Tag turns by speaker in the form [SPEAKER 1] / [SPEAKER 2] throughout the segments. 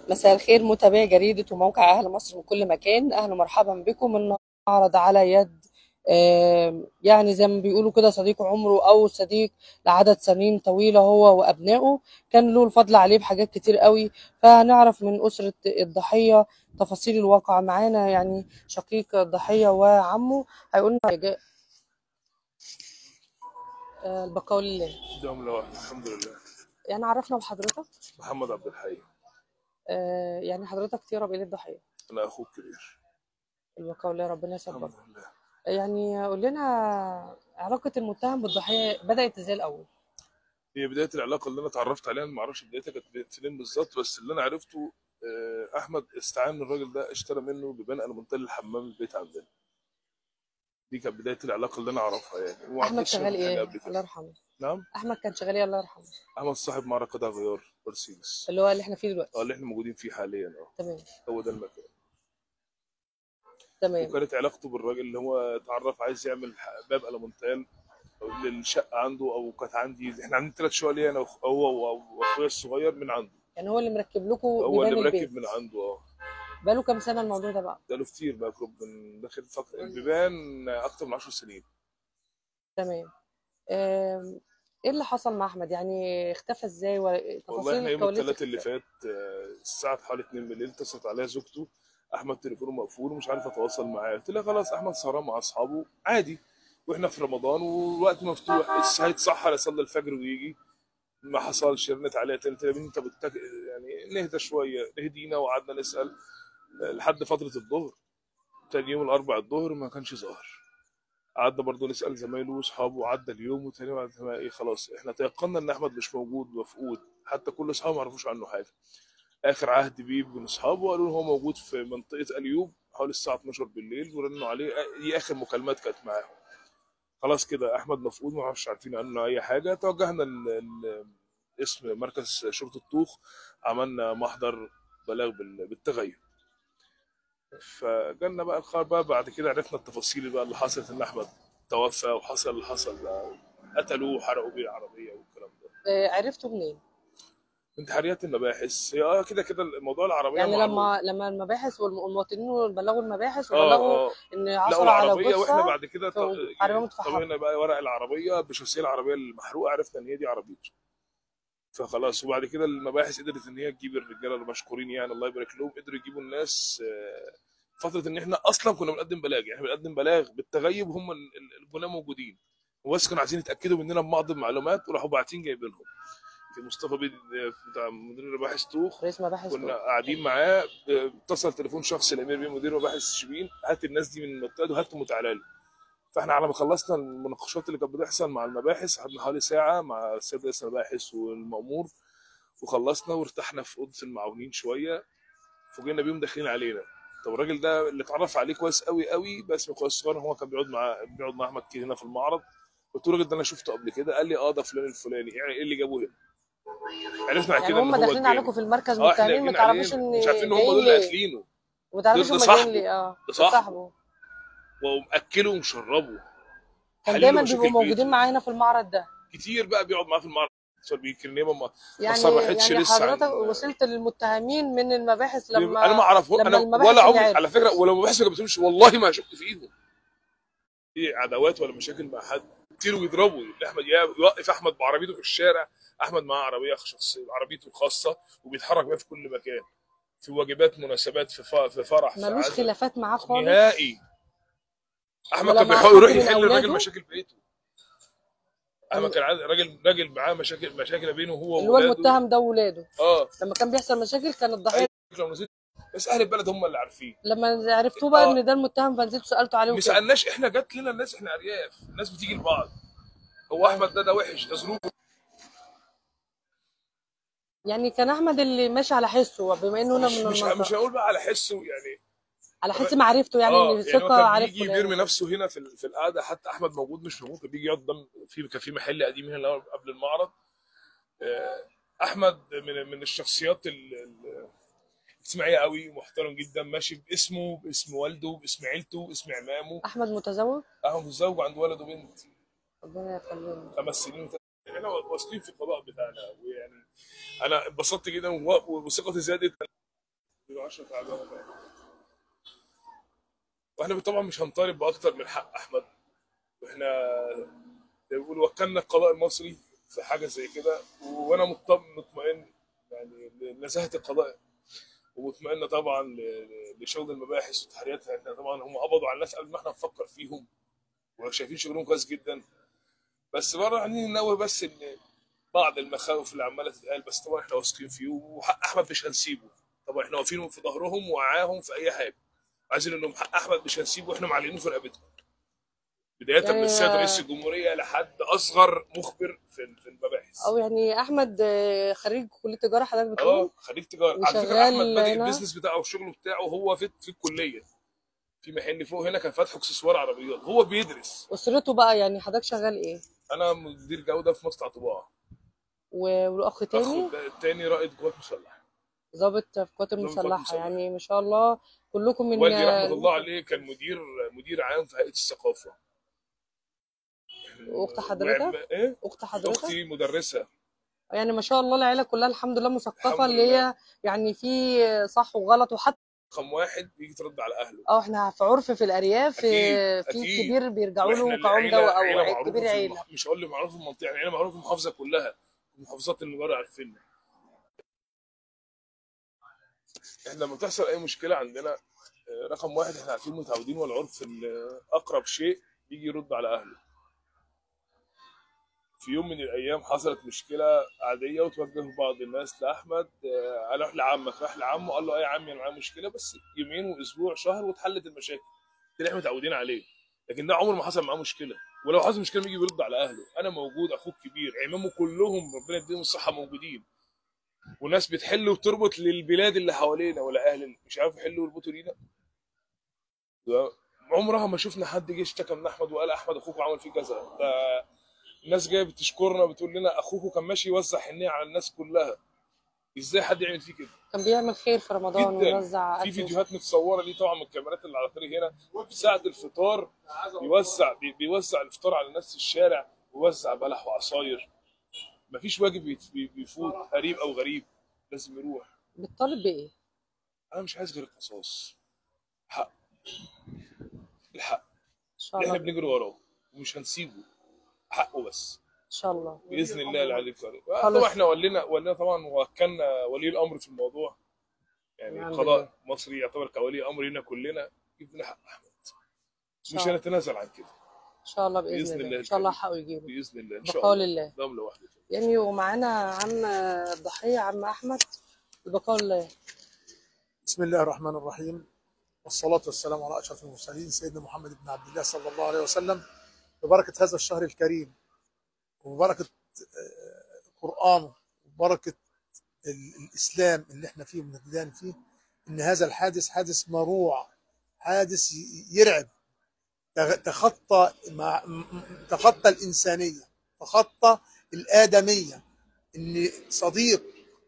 [SPEAKER 1] مساء الخير متابعي جريدة وموقع أهل مصر من كل مكان أهلا ومرحبا بكم النهاردة على يد آم، يعني زي ما بيقولوا كده صديق عمره أو صديق لعدد سنين طويلة هو وأبنائه كان له الفضل عليه بحاجات كتير قوي فهنعرف من أسرة الضحية تفاصيل الواقع معانا يعني شقيق الضحية وعمه هيقول لنا آه، البقاء لله
[SPEAKER 2] دولة واحدة الحمد لله
[SPEAKER 1] يعني عرفنا بحضرتك
[SPEAKER 2] محمد عبد الحي
[SPEAKER 1] آه، يعني حضرتك تقرب إلى الضحية
[SPEAKER 2] أنا أخوك كبير
[SPEAKER 1] البقاء لله ربنا يصبرك
[SPEAKER 2] الحمد لله
[SPEAKER 1] يعني قول لنا علاقة المتهم بالضحية بدأت ازاي الأول؟
[SPEAKER 2] هي بداية العلاقة اللي أنا اتعرفت عليها ما أعرفش بدايتها كانت بداية فين بالظبط بس اللي أنا عرفته آه، أحمد استعان الراجل ده اشترى منه ببناء المنطقة الحمام البيت عندنا دي كانت بداية العلاقة اللي أنا أعرفها يعني وما
[SPEAKER 1] أحمد
[SPEAKER 2] أعتقدش إن
[SPEAKER 1] شغال
[SPEAKER 2] في حاجة
[SPEAKER 1] إيه؟
[SPEAKER 2] قبل
[SPEAKER 1] الله
[SPEAKER 2] كده
[SPEAKER 1] يرحمه
[SPEAKER 2] نعم
[SPEAKER 1] أحمد كان شغال إيه الله يرحمه؟
[SPEAKER 2] أحمد صاحب معرض قطع غيار مرسيدس
[SPEAKER 1] اللي هو اللي إحنا فيه دلوقتي
[SPEAKER 2] اه اللي احنا موجودين فيه حاليا اه
[SPEAKER 1] تمام
[SPEAKER 2] هو ده المكان
[SPEAKER 1] تمام
[SPEAKER 2] وكانت علاقته بالراجل اللي هو اتعرف عايز يعمل ح- باب المونتال للشقه عنده او كانت عندي احنا عندنا ثلاث شقق ليا انا وأخ- هو و- واخويا الصغير من عنده
[SPEAKER 1] يعني هو اللي مركب لكم
[SPEAKER 2] هو اللي
[SPEAKER 1] بيبان
[SPEAKER 2] مركب
[SPEAKER 1] البيت
[SPEAKER 2] من عنده اه
[SPEAKER 1] بقاله كام سنة الموضوع ده بقى؟
[SPEAKER 2] بقاله كتير بقى قرب من داخل فق... البيبان اكتر من 10 سنين
[SPEAKER 1] تمام آم، إيه اللي حصل مع أحمد؟ يعني اختفى ازاي
[SPEAKER 2] والله
[SPEAKER 1] وتفاصيل
[SPEAKER 2] احنا يوم
[SPEAKER 1] كواليس
[SPEAKER 2] الثلاث اللي
[SPEAKER 1] الاختفاء
[SPEAKER 2] فات آه، الساعه حوالي 2 بالليل اتصلت عليا زوجته احمد تليفونه مقفول ومش عارف اتواصل معاه قلت لها خلاص احمد سهران مع اصحابه عادي واحنا في رمضان والوقت مفتوح الس- هيتسحر يصلي الفجر ويجي ما حصلش رنت عليها تاني قلت لها انت بتك... يعني نهدى شويه نهدينا وقعدنا نسال لحد فتره الظهر تاني يوم الاربع الظهر ما كانش ظاهر قعدنا برضه نسال زمايله واصحابه وعدى اليوم وتاني بعد ما ايه خلاص احنا تيقنا ان احمد مش موجود مفقود حتى كل اصحابه ما عرفوش عنه حاجه اخر عهد بيه من اصحابه قالوا له هو موجود في منطقه اليوب حوالي الساعه 12 بالليل ورنوا عليه دي اخر مكالمات كانت معاهم خلاص كده احمد مفقود ما عرفش عارفين عنه اي حاجه توجهنا ل- ل- اسم مركز شرطه الطوخ عملنا محضر بلاغ بال- بالتغيب فجالنا بقى الخبر بقى بعد كده عرفنا التفاصيل بقى اللي حصلت ان احمد توفى وحصل اللي حصل بقى قتلوه وحرقوا بيه العربيه والكلام ده
[SPEAKER 1] آه، عرفته منين؟
[SPEAKER 2] من تحريات المباحث هي اه كده كده الموضوع العربيه
[SPEAKER 1] يعني
[SPEAKER 2] معروف
[SPEAKER 1] لما لما المباحث والم- والمواطنين بلغوا المباحث
[SPEAKER 2] اه
[SPEAKER 1] وبلغوا
[SPEAKER 2] اه
[SPEAKER 1] إن
[SPEAKER 2] لقوا
[SPEAKER 1] عثروا على
[SPEAKER 2] العربيه واحنا
[SPEAKER 1] جثة
[SPEAKER 2] بعد كده ط-
[SPEAKER 1] في عربية متفحمة
[SPEAKER 2] طبقنا بقى ورق العربيه بشاسيه العربيه المحروقه عرفنا ان هي دي عربيته فخلاص وبعد كده المباحث قدرت ان هي تجيب الرجاله المشكورين يعني الله يبارك لهم قدروا يجيبوا الناس آه، فتره ان احنا اصلا كنا بنقدم بلاغ يعني بنقدم بلاغ بالتغيب هم ال- ال- الجناه موجودين وبس كانوا عايزين يتاكدوا مننا ببعض المعلومات وراحوا باعتين جايبينهم في مصطفى بيه بتاع مدير المباحث توخ
[SPEAKER 1] رئيس مباحث
[SPEAKER 2] كنا
[SPEAKER 1] دول
[SPEAKER 2] قاعدين معاه اه، اتصل تليفون شخصي الامير بيه مدير مباحث شبين هات الناس دي من المنطقه دي وهاتهم وتعالى لي فاحنا على ما خلصنا المناقشات اللي كانت بتحصل مع المباحث قعدنا حوالي ساعه مع السيد رئيس المباحث والمامور وخلصنا وارتحنا في اوضه المعاونين شويه فوجئنا بيهم داخلين علينا طب الراجل ده اللي اتعرف عليه كويس قوي قوي باسم اخويا الصغير هو كان بيقعد مع بيقعد مع احمد كتير هنا في المعرض قلت له الراجل ده انا شفته قبل كده قال لي اه ده فلان الفلاني يعني ايه اللي جابوه هنا عرفنا بعد
[SPEAKER 1] يعني
[SPEAKER 2] كده ان
[SPEAKER 1] هم
[SPEAKER 2] هو
[SPEAKER 1] داخلين
[SPEAKER 2] الجاني
[SPEAKER 1] عليكم في المركز
[SPEAKER 2] اه احنا
[SPEAKER 1] متهمين ما
[SPEAKER 2] جايين
[SPEAKER 1] تعرفوش
[SPEAKER 2] علينا
[SPEAKER 1] ان
[SPEAKER 2] مش عارفين ان هم
[SPEAKER 1] جايين
[SPEAKER 2] دول اللي
[SPEAKER 1] ليه
[SPEAKER 2] قاتلينه
[SPEAKER 1] وما تعرفوش
[SPEAKER 2] ده
[SPEAKER 1] هم جايين
[SPEAKER 2] صاحبه
[SPEAKER 1] ليه اه
[SPEAKER 2] ده
[SPEAKER 1] ده
[SPEAKER 2] صاحبه
[SPEAKER 1] صاحبه
[SPEAKER 2] ومأكله ومشربه
[SPEAKER 1] كان
[SPEAKER 2] حل له
[SPEAKER 1] دايما بيبقوا
[SPEAKER 2] مشاكل
[SPEAKER 1] موجودين
[SPEAKER 2] بيته
[SPEAKER 1] معانا في المعرض ده
[SPEAKER 2] كتير بقى بيقعد معاه في المعرض عشان بيكلمه ما ما
[SPEAKER 1] يعني
[SPEAKER 2] صرحتش
[SPEAKER 1] يعني
[SPEAKER 2] لسه
[SPEAKER 1] حضرتك
[SPEAKER 2] عن
[SPEAKER 1] وصلت للمتهمين من المباحث
[SPEAKER 2] انا ما
[SPEAKER 1] لما
[SPEAKER 2] اعرفه
[SPEAKER 1] لما
[SPEAKER 2] انا
[SPEAKER 1] المباحث
[SPEAKER 2] ولا
[SPEAKER 1] اللي
[SPEAKER 2] عمري على
[SPEAKER 1] عرفت
[SPEAKER 2] فكره ولو مباحث ما جبتهمش والله ما شفت فيهم في عداوات ولا مشاكل مع حد كتير ويضربوا احمد يا يوقف احمد بعربيته في الشارع احمد معاه عربيه شخصيه عربيته الخاصه وبيتحرك بيها في كل مكان في واجبات مناسبات في ف- في فرح في
[SPEAKER 1] ملوش
[SPEAKER 2] عزا
[SPEAKER 1] خلافات معاه خالص
[SPEAKER 2] نهائي احمد
[SPEAKER 1] ولا
[SPEAKER 2] كان
[SPEAKER 1] مع
[SPEAKER 2] بيحاول
[SPEAKER 1] حد
[SPEAKER 2] يروح
[SPEAKER 1] من
[SPEAKER 2] يحل الراجل
[SPEAKER 1] اولاده
[SPEAKER 2] مشاكل بيته احمد كان عايز- راجل راجل معاه مشاكل مشاكل بينه هو
[SPEAKER 1] اللي هو
[SPEAKER 2] واولاده
[SPEAKER 1] المتهم ده وولاده
[SPEAKER 2] اه
[SPEAKER 1] لما كان بيحصل مشاكل كان الضحيه
[SPEAKER 2] لو نسيت بس اهل البلد هم اللي عارفين
[SPEAKER 1] لما عرفتوه بقى
[SPEAKER 2] اه
[SPEAKER 1] ان ده المتهم فنزلتوا سالتوا عليه
[SPEAKER 2] ما
[SPEAKER 1] وكده
[SPEAKER 2] سالناش احنا جت لنا الناس احنا ارياف الناس بتيجي لبعض هو احمد ده ده وحش ده ظروفه
[SPEAKER 1] يعني كان احمد اللي ماشي على حسه بما انه هنا
[SPEAKER 2] مش
[SPEAKER 1] من
[SPEAKER 2] مش
[SPEAKER 1] المنطقه
[SPEAKER 2] مش هقول بقى على حسه يعني
[SPEAKER 1] على حس معرفته يعني
[SPEAKER 2] اه
[SPEAKER 1] ان
[SPEAKER 2] يعني هو
[SPEAKER 1] ثقه
[SPEAKER 2] كان
[SPEAKER 1] عارف
[SPEAKER 2] بيجي
[SPEAKER 1] فلان
[SPEAKER 2] بيرمي
[SPEAKER 1] وكده
[SPEAKER 2] نفسه هنا في ال- في القعده حتى احمد موجود مش موجود كان بيجي يقعد قدام في كان في محل قديم هنا قبل المعرض آه، احمد من من الشخصيات ال- ال- اجتماعيه قوي محترم جدا ماشي باسمه باسم والده باسم عيلته باسم عمامه
[SPEAKER 1] احمد متزوج
[SPEAKER 2] اهو متزوج وعنده ولد وبنت
[SPEAKER 1] ربنا يخليه
[SPEAKER 2] خمس سنين وت- احنا واثقين في القضاء بتاعنا ويعني انا انبسطت جدا و- وثقتي زادت اديله 10 تعبانه بقى. واحنا طبعا مش هنطالب باكتر من حق احمد واحنا زي ما بيقولوا وكلنا القضاء المصري في حاجه زي كده وانا مطمئن مطمئن يعني لنزاهه القضاء ومطمئن طبعا ل- ل- لشغل المباحث وتحرياتها احنا طبعا هم قبضوا على الناس قبل ما احنا نفكر فيهم وشايفين شغلهم كويس جدا بس بره عايزين ننوه بس ان بعض المخاوف اللي عماله تتقال بس طبعا احنا واثقين فيه وحق احمد مش هنسيبه طبعا احنا واقفين في ظهرهم ومعاهم في اي حاجه عايزين انهم حق احمد مش هنسيبه واحنا معلنين في رقبتهم بدايه
[SPEAKER 1] يعني-
[SPEAKER 2] من السيد رئيس الجمهوريه لحد اصغر مخبر في في المباحث
[SPEAKER 1] او يعني احمد آه، خريج كليه تجاره حضرتك بتقول
[SPEAKER 2] اه خريج تجاره على فكره
[SPEAKER 1] وشغال
[SPEAKER 2] احمد بادئ
[SPEAKER 1] هنا؟
[SPEAKER 2] البيزنس بتاعه والشغل بتاعه هو في في الكليه في محل فوق هنا كان فاتح اكسسوار عربيات هو بيدرس
[SPEAKER 1] اسرته بقى يعني حضرتك شغال ايه
[SPEAKER 2] انا مدير جوده في مصنع طباعه
[SPEAKER 1] و- والاخ تاني
[SPEAKER 2] اخو التاني رائد قوات مسلحه
[SPEAKER 1] ضابط في القوات
[SPEAKER 2] القوات
[SPEAKER 1] المسلحه
[SPEAKER 2] المسلحة.
[SPEAKER 1] يعني ما شاء الله كلكم من
[SPEAKER 2] والدي رحمه الله عليه كان مدير مدير عام في هيئه الثقافه
[SPEAKER 1] واخت حضرتك
[SPEAKER 2] وعم- ايه
[SPEAKER 1] اخت حضرتك
[SPEAKER 2] اختي مدرسه
[SPEAKER 1] يعني ما شاء الله العيله كلها الحمد لله مثقفه
[SPEAKER 2] الحمد
[SPEAKER 1] اللي
[SPEAKER 2] لله.
[SPEAKER 1] هي يعني في صح وغلط وحتى
[SPEAKER 2] رقم واحد بيجي ترد على اهله
[SPEAKER 1] اه احنا في عرف في الارياف
[SPEAKER 2] أكيد،
[SPEAKER 1] في
[SPEAKER 2] أكيد.
[SPEAKER 1] كبير بيرجعوا
[SPEAKER 2] وإحنا
[SPEAKER 1] له كعمده
[SPEAKER 2] العيلة-
[SPEAKER 1] او
[SPEAKER 2] عيلة
[SPEAKER 1] عيل
[SPEAKER 2] معروفة
[SPEAKER 1] كبير
[SPEAKER 2] في
[SPEAKER 1] عيله
[SPEAKER 2] المح... مش هقول لك معروف في المنطقه يعني عيله معروفه في المحافظه كلها المحافظات اللي بره عارفيننا احنا لما بتحصل اي مشكله عندنا آه، رقم واحد احنا عارفين متعودين والعرف ان اقرب شيء يجي يرد على اهله في يوم من الايام حصلت مشكله عاديه وتوجه بعض الناس لاحمد آه، انا راح لعمك راح لعمه قال له ايه يا عمي انا معايا مشكله بس يومين واسبوع شهر واتحلت المشاكل ده اللي احنا متعودين عليه لكن ده عمر ما حصل معاه مشكله ولو حصل مشكله بيجي بيرد على اهله انا موجود اخوك كبير عمامه كلهم ربنا يديهم الصحه موجودين وناس بتحل وتربط للبلاد اللي حوالينا ولا اهل اللي مش عارف يحلوا ويربطوا لينا ده عمرها ما شفنا حد جه اشتكى من احمد وقال احمد اخوك عمل فيه كذا ده الناس جايه بتشكرنا بتقول لنا اخوكوا كان ماشي يوزع حنيه على الناس كلها ازاي حد يعمل فيه كده
[SPEAKER 1] كان بيعمل خير في رمضان
[SPEAKER 2] جدا
[SPEAKER 1] ويوزع
[SPEAKER 2] في
[SPEAKER 1] أكل.
[SPEAKER 2] فيديوهات متصوره ليه طبعا من الكاميرات اللي على الطريق هنا في ساعه الفطار بيوزع بي- بيوزع الفطار على الناس في الشارع ويوزع بلح وعصاير مفيش واجب بيت- بي- بيفوت قريب او غريب لازم يروح
[SPEAKER 1] بتطالب بايه؟
[SPEAKER 2] انا مش عايز غير القصاص حق الحق
[SPEAKER 1] ان شاء
[SPEAKER 2] اللي احنا
[SPEAKER 1] الله
[SPEAKER 2] بنجري وراه ومش هنسيبه حقه بس
[SPEAKER 1] ان شاء الله
[SPEAKER 2] باذن الله العلي القدير
[SPEAKER 1] خلاص.
[SPEAKER 2] طبعا احنا ولينا ولينا طبعا وكلنا ولي الامر في الموضوع يعني
[SPEAKER 1] الحمد
[SPEAKER 2] القضاء
[SPEAKER 1] لله.
[SPEAKER 2] المصري يعتبر كولي امر لنا كلنا يجيب لنا حق احمد
[SPEAKER 1] شاء
[SPEAKER 2] مش
[SPEAKER 1] الله.
[SPEAKER 2] هنتنازل عن كده
[SPEAKER 1] ان شاء الله باذن,
[SPEAKER 2] بإذن
[SPEAKER 1] الله
[SPEAKER 2] الله
[SPEAKER 1] ان شاء الله
[SPEAKER 2] الكريم.
[SPEAKER 1] حقه يجيبه
[SPEAKER 2] باذن الله ان شاء
[SPEAKER 1] بقول
[SPEAKER 2] الله
[SPEAKER 1] الله
[SPEAKER 2] ضمن واحده
[SPEAKER 1] يعني ومعانا عم الضحيه عم احمد البقاء لله
[SPEAKER 3] بسم الله الرحمن الرحيم والصلاة والسلام على أشرف المرسلين سيدنا محمد بن عبد الله صلى الله عليه وسلم ببركة هذا الشهر الكريم وبركة آه، قرآنه وبركة ال- الإسلام اللي احنا فيه وبنتدين فيه إن هذا الحادث حادث مروع حادث ي- يرعب تغ- تخطى مع م- م- تخطى الإنسانية تخطى الآدمية إن صديق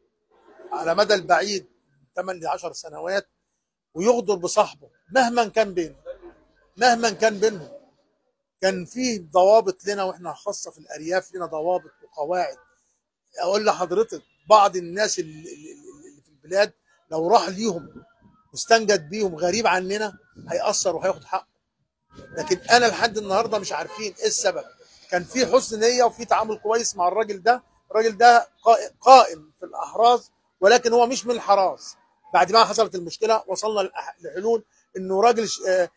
[SPEAKER 3] على مدى البعيد 8 ل 10 سنوات ويغدر بصاحبه مهما كان بينه مهما كان بينهم كان فيه ضوابط لنا واحنا خاصه في الارياف لنا ضوابط وقواعد اقول لحضرتك بعض الناس اللي, اللي اللي في البلاد لو راح ليهم واستنجد بيهم غريب عننا هيأثر وهياخد حقه لكن انا لحد النهارده مش عارفين ايه السبب كان في حسن نيه وفي تعامل كويس مع الراجل ده الراجل ده قا- قائم في الاحراز ولكن هو مش من الحراز بعد ما حصلت المشكله وصلنا لأح- لحلول انه راجل ش- آه،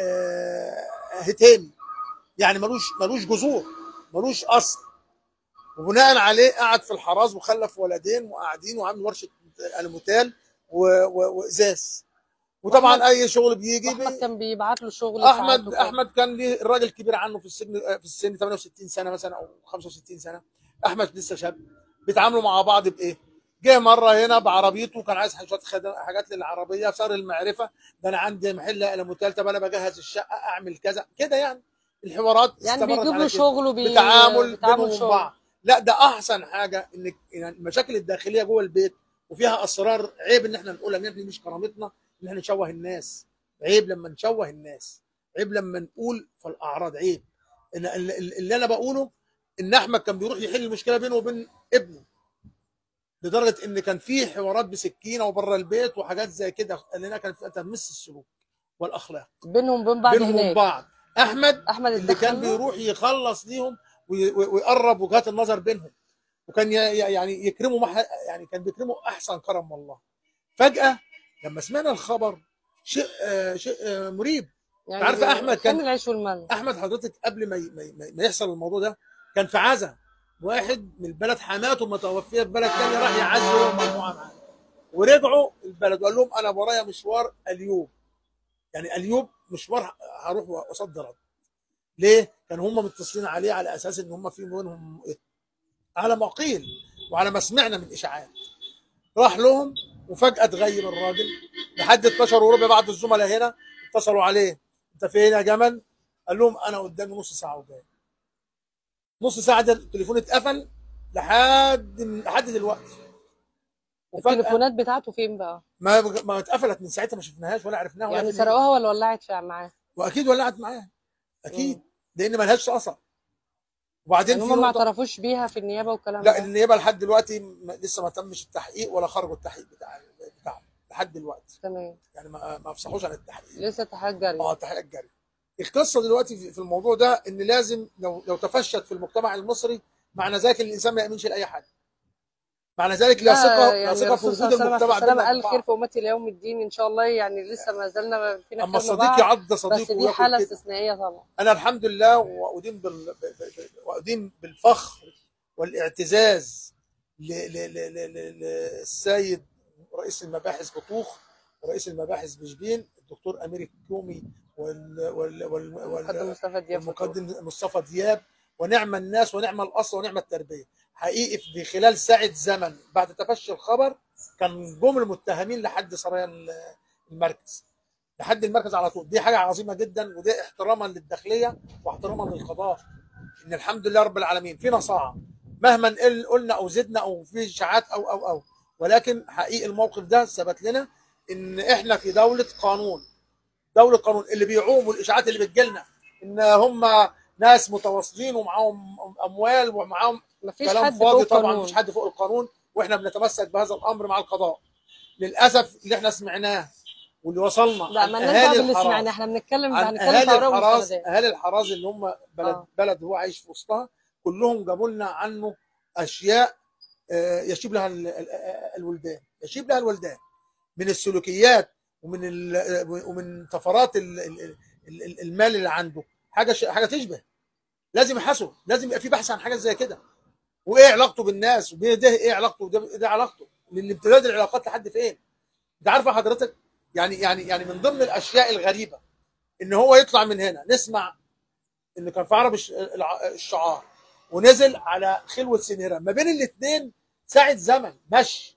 [SPEAKER 3] آه، هتامي يعني ملوش ملوش جذور ملوش اصل وبناء عليه قعد في الحراز وخلف ولدين وقاعدين وعامل ورشه الموتال و- و- وازاز وطبعا
[SPEAKER 1] وأحمد-
[SPEAKER 3] اي شغل بيجي
[SPEAKER 1] احمد
[SPEAKER 3] بي
[SPEAKER 1] كان بيبعت له شغل ساعات
[SPEAKER 3] احمد
[SPEAKER 1] وكده.
[SPEAKER 3] احمد كان ليه الراجل كبير عنه في السن في السن 68 سنه مثلا او 65 سنه احمد لسه شاب بيتعاملوا مع بعض بايه؟ جه مره هنا بعربيته كان عايز شويه خد- حاجات للعربيه صار المعرفه ده انا عندي محل قلموتال طب انا بجهز الشقه اعمل كذا كده يعني الحوارات
[SPEAKER 1] يعني
[SPEAKER 3] استمرت
[SPEAKER 1] بيجيب
[SPEAKER 3] على
[SPEAKER 1] له
[SPEAKER 3] كده.
[SPEAKER 1] شغل وبي...
[SPEAKER 3] بتعامل
[SPEAKER 1] بتعامل
[SPEAKER 3] بينهم وبين
[SPEAKER 1] شغل.
[SPEAKER 3] بعض لا ده احسن حاجه ان يعني المشاكل الداخليه جوه البيت وفيها اسرار عيب ان احنا نقولها ان احنا مش كرامتنا ان احنا نشوه الناس عيب لما نشوه الناس عيب لما نقول في الاعراض عيب إن اللي اللي انا بقوله ان احمد كان بيروح يحل المشكله بينه وبين ابنه لدرجه ان كان في حوارات بسكينه وبره البيت وحاجات زي كده لانها كانت في تمس السلوك والاخلاق
[SPEAKER 1] بينهم وبين بعض
[SPEAKER 3] بينهم
[SPEAKER 1] هناك
[SPEAKER 3] بعض احمد
[SPEAKER 1] احمد
[SPEAKER 3] اللي كان
[SPEAKER 1] اتدخل له؟
[SPEAKER 3] بيروح يخلص ليهم وي- وي- ويقرب وجهات النظر بينهم وكان ي- ي- يعني يكرموا مح... يعني كان بيكرموا احسن كرم والله فجاه لما سمعنا الخبر شيء آه شيء آه مريب
[SPEAKER 1] يعني
[SPEAKER 3] عارفة أحمد كان-
[SPEAKER 1] كان العيش والملح
[SPEAKER 3] احمد حضرتك قبل ما ي- ما ي- ما يحصل الموضوع ده كان في عزا واحد من البلد حماته متوفيه في بلد تاني راح يعزي هو ومجموعه معاه ورجعوا البلد وقال لهم انا ورايا مشوار اليوب يعني اليوب مشوار هروح واصد رد ليه؟ كان هم متصلين عليه على اساس ان هم في بينهم على ما قيل وعلى ما سمعنا من اشاعات راح لهم وفجاه اتغير الراجل لحد 12 وربع بعد الزملاء هنا اتصلوا عليه انت فين يا جمل؟ قال لهم انا قدامي نص ساعه وجاي نص ساعه ده التليفون اتقفل لحد لحد دلوقتي وفجاه
[SPEAKER 1] التليفونات بتاعته فين بقى؟
[SPEAKER 3] ما ما اتقفلت من ساعتها ما شفناهاش ولا عرفناها ولا
[SPEAKER 1] يعني
[SPEAKER 3] في-
[SPEAKER 1] سرقوها ولا ولعت في معاه؟
[SPEAKER 3] واكيد ولعت معاه اكيد لان ملهاش اثر وبعدين
[SPEAKER 1] يعني
[SPEAKER 3] في
[SPEAKER 1] هم ما
[SPEAKER 3] نقطة-
[SPEAKER 1] اعترفوش بيها في النيابه والكلام
[SPEAKER 3] لا
[SPEAKER 1] ده
[SPEAKER 3] النيابه لحد دلوقتي م- لسه ما تمش التحقيق ولا خرجوا التحقيق بتاع بتاعهم لحد دلوقتي
[SPEAKER 1] تمام
[SPEAKER 3] يعني ما ما افصحوش عن التحقيق
[SPEAKER 1] لسه تحقيق جري
[SPEAKER 3] اه التحقيق الجري القصه دلوقتي في في الموضوع ده ان لازم لو لو تفشت في المجتمع المصري معنى ذلك ان الانسان ما يامنش لاي حد معنى ذلك لا ثقه لا
[SPEAKER 1] يعني
[SPEAKER 3] ثقه في
[SPEAKER 1] الرسول صلى
[SPEAKER 3] وجود
[SPEAKER 1] الله عليه
[SPEAKER 3] المجتمع
[SPEAKER 1] وسلم
[SPEAKER 3] بيننا
[SPEAKER 1] قال
[SPEAKER 3] وبين
[SPEAKER 1] خير
[SPEAKER 3] بعض.
[SPEAKER 1] في امتي ليوم الدين ان شاء الله يعني لسه ما زلنا فينا
[SPEAKER 3] اما
[SPEAKER 1] خير
[SPEAKER 3] الصديق
[SPEAKER 1] لبعض
[SPEAKER 3] يعض صديقه
[SPEAKER 1] بس دي
[SPEAKER 3] وياكل
[SPEAKER 1] حاله
[SPEAKER 3] كده.
[SPEAKER 1] استثنائيه طبعا
[SPEAKER 3] انا الحمد لله وادين بال... ب- ب- ب- وادين بالفخر والاعتزاز ل... ل... ل... ل... ل... للسيد رئيس المباحث بطوخ ورئيس المباحث بشبين الدكتور امير الكومي وال... وال... وال...
[SPEAKER 1] مقدم
[SPEAKER 3] وال...
[SPEAKER 1] مصطفى دياب
[SPEAKER 3] والمقدم مصطفى دياب ونعم الناس ونعم الاصل ونعم التربيه حقيقي في خلال ساعه زمن بعد تفشي الخبر كان جم المتهمين لحد سرايا المركز لحد المركز على طول دي حاجه عظيمه جدا ودي احتراما للداخليه واحتراما للقضاء ان الحمد لله رب العالمين في نصاعه مهما نقل- قلنا او زدنا او في اشاعات او او او ولكن حقيقي الموقف ده ثبت لنا ان احنا في دوله قانون دوله قانون اللي بيعوموا الاشاعات اللي بتجيلنا ان هم ناس متواصلين ومعاهم اموال ومعاهم
[SPEAKER 1] مفيش
[SPEAKER 3] كلام
[SPEAKER 1] حد
[SPEAKER 3] فاضي
[SPEAKER 1] فوق
[SPEAKER 3] طبعا
[SPEAKER 1] قانون.
[SPEAKER 3] مفيش حد فوق القانون واحنا بنتمسك بهذا الامر مع القضاء للاسف اللي احنا سمعناه واللي وصلنا
[SPEAKER 1] لا
[SPEAKER 3] عن
[SPEAKER 1] ما لناش دعوه
[SPEAKER 3] أهالي
[SPEAKER 1] باللي
[SPEAKER 3] الحرام.
[SPEAKER 1] سمعناه احنا بنتكلم
[SPEAKER 3] عن
[SPEAKER 1] هنتكلم
[SPEAKER 3] اهالي
[SPEAKER 1] في اوراق
[SPEAKER 3] الحراز
[SPEAKER 1] ومستندات
[SPEAKER 3] اهالي الحراز اللي هم بلد
[SPEAKER 1] آه.
[SPEAKER 3] بلد هو عايش في وسطها كلهم جابوا لنا عنه اشياء آه، يشيب لها ال- ال- الولدان يشيب لها الولدان من السلوكيات ومن ال- ومن طفرات ال- ال- ال- المال اللي عنده حاجه ش- حاجه تشبه لازم يحاسب لازم يبقى في بحث عن حاجه زي كده وايه علاقته بالناس وده ايه علاقته وده ده علاقته لان امتداد العلاقات لحد فين انت عارفه حضرتك يعني يعني يعني من ضمن الاشياء الغريبه ان هو يطلع من هنا نسمع ان كان في عرب الش- الع- الشعار ونزل على خلوه سنهره ما بين الاثنين ساعه زمن مشي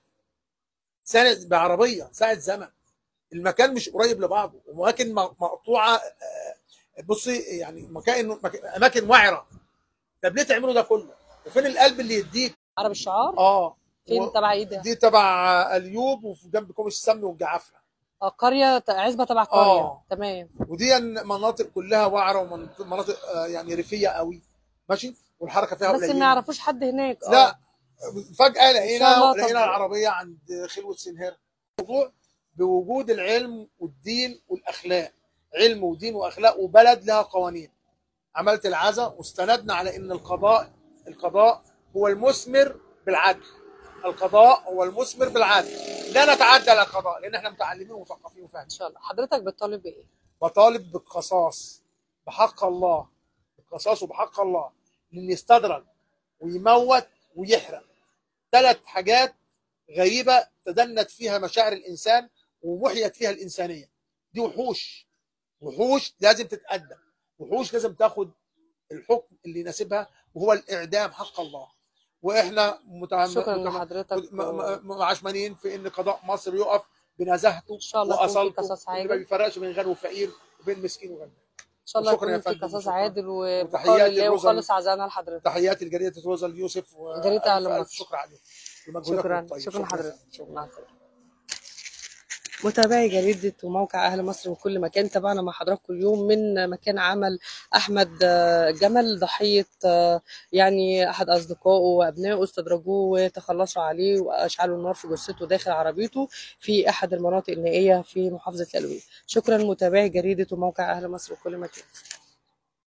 [SPEAKER 3] سنه بعربيه ساعه زمن المكان مش قريب لبعضه واماكن م- مقطوعه آه، بصي يعني مكان مك- اماكن وعره طب ليه تعملوا ده كله؟ وفين القلب اللي يديك؟
[SPEAKER 1] عرب الشعار
[SPEAKER 3] اه
[SPEAKER 1] فين
[SPEAKER 3] و-
[SPEAKER 1] تبع ايه ده؟
[SPEAKER 3] دي تبع اليوب وفي جنب كوم السمن والجعفره
[SPEAKER 1] آه، قريه عزبه تبع قريه
[SPEAKER 3] آه.
[SPEAKER 1] تمام
[SPEAKER 3] ودي مناطق كلها وعره ومناطق آه، يعني ريفيه قوي ماشي والحركه فيها
[SPEAKER 1] بس
[SPEAKER 3] قليله
[SPEAKER 1] ما يعرفوش حد هناك آه.
[SPEAKER 3] لا فجاه
[SPEAKER 1] إن شاء
[SPEAKER 3] لقينا
[SPEAKER 1] الله
[SPEAKER 3] لقينا
[SPEAKER 1] طب-
[SPEAKER 3] العربيه عند خلوه سنهر الموضوع بوجود العلم والدين والاخلاق علم ودين واخلاق وبلد لها قوانين عملت العزا واستندنا على ان القضاء القضاء هو المثمر بالعدل القضاء هو المثمر بالعدل لا نتعدى على القضاء لان احنا متعلمين ومثقفين وفاهمين
[SPEAKER 1] ان شاء الله حضرتك بتطالب بايه؟
[SPEAKER 3] بطالب بالقصاص بحق الله بالقصاص وبحق الله لان يستدرج ويموت ويحرق ثلاث حاجات غريبه تدنت فيها مشاعر الانسان ومحيت فيها الانسانيه دي وحوش وحوش لازم تتأدب وحوش لازم تاخد الحكم اللي يناسبها وهو الاعدام حق الله واحنا متعم...
[SPEAKER 1] شكرا
[SPEAKER 3] متعم-
[SPEAKER 1] لحضرتك
[SPEAKER 3] م- م- م- عشمانين في ان قضاء مصر يقف بنزاهته
[SPEAKER 1] ان شاء الله يكون في
[SPEAKER 3] واصالته
[SPEAKER 1] قصاص
[SPEAKER 3] واللي
[SPEAKER 1] عادل
[SPEAKER 3] ما
[SPEAKER 1] ان
[SPEAKER 3] بيفرقش بين غني وفقير وبين مسكين وغني
[SPEAKER 1] شاء الله
[SPEAKER 3] وشكرا يا
[SPEAKER 1] يكون في
[SPEAKER 3] فندم،
[SPEAKER 1] قصاص
[SPEAKER 3] وشكرا.
[SPEAKER 1] عادل وبقاء
[SPEAKER 3] وتحياتي
[SPEAKER 1] الله
[SPEAKER 3] لروزا
[SPEAKER 1] وخالص عزانا لحضرتك
[SPEAKER 3] تحياتي لجريده روزا اليوسف
[SPEAKER 1] جريدة
[SPEAKER 3] وألف
[SPEAKER 1] أهل
[SPEAKER 3] ألف
[SPEAKER 1] مصر.
[SPEAKER 3] شكر عليك لمجهودكم
[SPEAKER 1] شكرا
[SPEAKER 3] الطيب.
[SPEAKER 1] شكرا
[SPEAKER 3] يا
[SPEAKER 1] لحضرتك
[SPEAKER 3] فندم. شكرا
[SPEAKER 1] مع السلامه متابعي جريدة وموقع أهل مصر من كل مكان تابعنا مع حضراتكم اليوم من مكان عمل أحمد آه، جمل ضحية آه، يعني أحد أصدقائه وأبنائه استدرجوه وتخلصوا عليه وأشعلوا النار في جثته داخل عربيته في أحد المناطق النائية في محافظة الألوية شكرا متابعي جريدة وموقع أهل مصر من كل مكان